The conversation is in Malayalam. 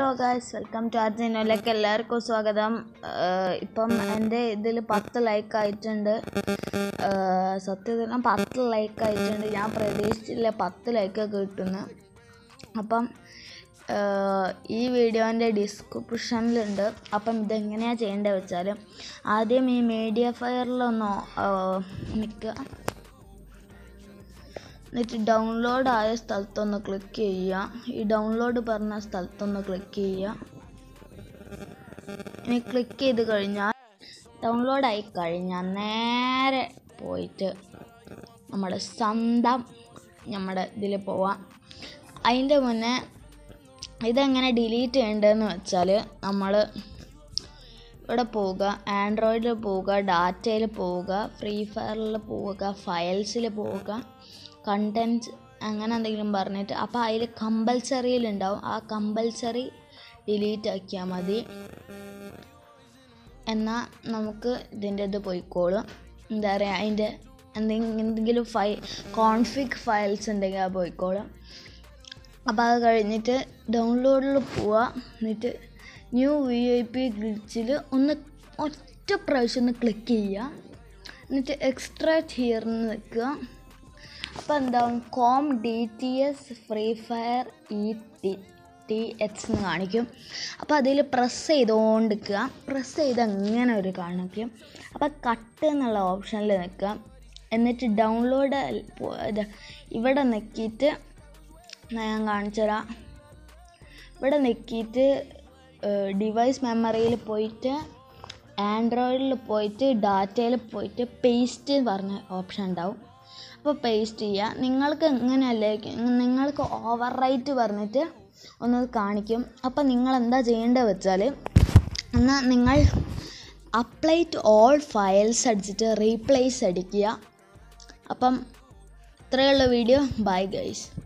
ഗായ്സ് വെൽക്കം ടു ആർ ചാനലിലേക്ക് എല്ലാവർക്കും സ്വാഗതം ആഹ് ഇപ്പം എൻ്റെ ഇതിൽ പത്ത് ലൈക്ക് ആയിട്ടുണ്ട് ആഹ് സത്യത്തിൽ പത്ത് ലൈക്ക് ആയിട്ടുണ്ട് ഞാൻ പ്രതീക്ഷിച്ചില്ല പത്ത് ലൈക്കൊക്കെ കിട്ടുന്നു അപ്പം ആഹ് ഈ വീഡിയോൻ്റെ ഡിസ്ക്രിപ്ഷനിലുണ്ട് അപ്പം ഇതെങ്ങനെയാണ് ചെയ്യേണ്ടത് വെച്ചാൽ ആദ്യം ഈ മീഡിയ ഫയറിലൊന്ന് നിൽക്കുക എന്നിട്ട് ഡൗൺലോഡ് ആയ സ്ഥലത്തൊന്ന് ക്ലിക്ക് ചെയ്യുക ഈ ഡൗൺലോഡ് പറഞ്ഞ സ്ഥലത്തൊന്ന് ക്ലിക്ക് ചെയ്യുക ഇനി ക്ലിക്ക് ചെയ്ത് കഴിഞ്ഞാൽ ഡൗൺലോഡ് ആയി കഴിഞ്ഞാൽ നേരെ പോയിട്ട് നമ്മുടെ സ്വന്തം നമ്മുടെ ഇതിൽ പോവാം അതിൻ്റെ മുന്നേ ഇതെങ്ങനെ ഡിലീറ്റ് ചെയ്യേണ്ടതെന്ന് വെച്ചാൽ നമ്മൾ ഇവിടെ പോവുക ആൻഡ്രോയിഡിൽ പോവുക ഡാറ്റയിൽ പോവുക ഫ്രീ ഫയറിൽ പോവുക ഫയൽസിൽ പോവുക കണ്ടൻറ്റ് അങ്ങനെ എന്തെങ്കിലും പറഞ്ഞിട്ട് അപ്പോൾ അതിൽ കമ്പൽസറിയിലുണ്ടാവും ആ കമ്പൽസറി ഡിലീറ്റ് ആക്കിയാൽ മതി എന്നാൽ നമുക്ക് ഇതിൻ്റെ ഇത് പോയിക്കോളും എന്താ പറയുക അതിൻ്റെ എന്തെങ്കിലും എന്തെങ്കിലും ഫൈ കോൺഫിഗ് ഫയൽസ് ഉണ്ടെങ്കിൽ അത് പോയിക്കോളും അപ്പോൾ അത് കഴിഞ്ഞിട്ട് ഡൗൺലോഡിൽ പോവുക എന്നിട്ട് ന്യൂ വി ഐ പി ഗ്ലിച്ചിൽ ഒന്ന് ഒറ്റ പ്രാവശ്യം ഒന്ന് ക്ലിക്ക് ചെയ്യുക എന്നിട്ട് എക്സ്ട്രാക്ട് ഹിയറിന് നിൽക്കുക അപ്പോൾ എന്താവും com D T S free fire E T T X എന്ന് കാണിക്കും അപ്പോൾ അതിൽ പ്രസ് ചെയ്തുകൊണ്ടിരിക്കുക പ്രസ് ചെയ്ത് അങ്ങനെ ഒരു കാണിക്കും അപ്പോൾ കട്ട് എന്നുള്ള ഓപ്ഷനിൽ നിൽക്കുക എന്നിട്ട് ഡൗൺലോഡ് ഇത് ഇവിടെ നിൽക്കിയിട്ട് ഞാൻ കാണിച്ചു തരാം ഇവിടെ നിൽക്കിയിട്ട് ഡിവൈസ് മെമ്മറിയിൽ പോയിട്ട് ആൻഡ്രോയിഡിൽ പോയിട്ട് ഡാറ്റയിൽ പോയിട്ട് പേസ്റ്റ് പറഞ്ഞ ഓപ്ഷൻ ഉണ്ടാവും അപ്പോൾ പേസ്റ്റ് ചെയ്യുക നിങ്ങൾക്ക് എങ്ങനെയല്ലേ നിങ്ങൾക്ക് ഓവർ റൈറ്റ് പറഞ്ഞിട്ട് ഒന്ന് കാണിക്കും അപ്പോൾ നിങ്ങൾ എന്താ ചെയ്യേണ്ടത് വെച്ചാൽ എന്നാൽ നിങ്ങൾ അപ്ലൈ ടു ഓൾ ഫയൽസ് അടിച്ചിട്ട് റീപ്ലേസ് അടിക്കുക അപ്പം ഇത്രയുള്ള വീഡിയോ ബൈ ഗൈസ്